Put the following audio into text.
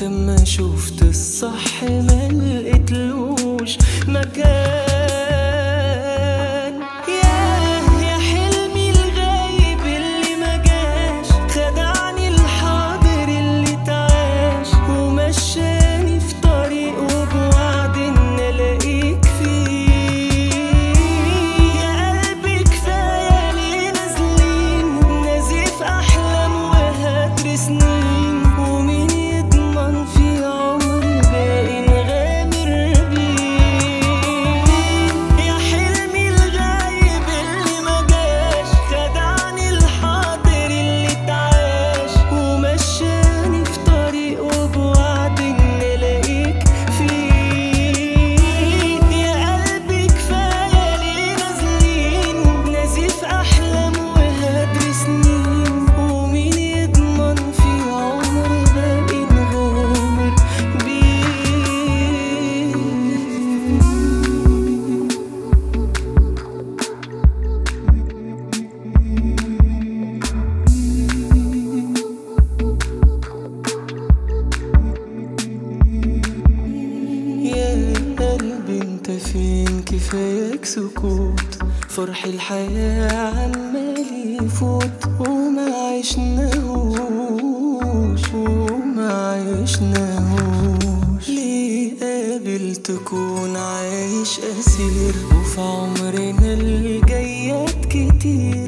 وقت ما شفت الصح ما لقيتلوش مكان ياه يا حلمي الغايب اللي ما جاش خدعني الحاضر اللي تعاش ومشاني في طريق وبوعد ان الاقيك فيه يا قلبي كفايه ليه نازلين نزيف احلام وهدر سنين ومين يضمن في عمر باقي نغامر بيه يا حلمي الغايب اللي ما جاش خدعني الحاضر اللي اتعاش ومشاني في طريق وبوعد ان الاقيك فيه يا قلبي كفايه ليه نازلين نزيف احلام وهدر سنين ومين يضمن في عمر باقي نغامر بيه يا قلبي انت فين كفاياك سكوت فرح الحياة عمال يفوت وما عشناهوش وما عشناهوش ليه قابل تكون عايش أسير وفي عمرنا الجايات كتير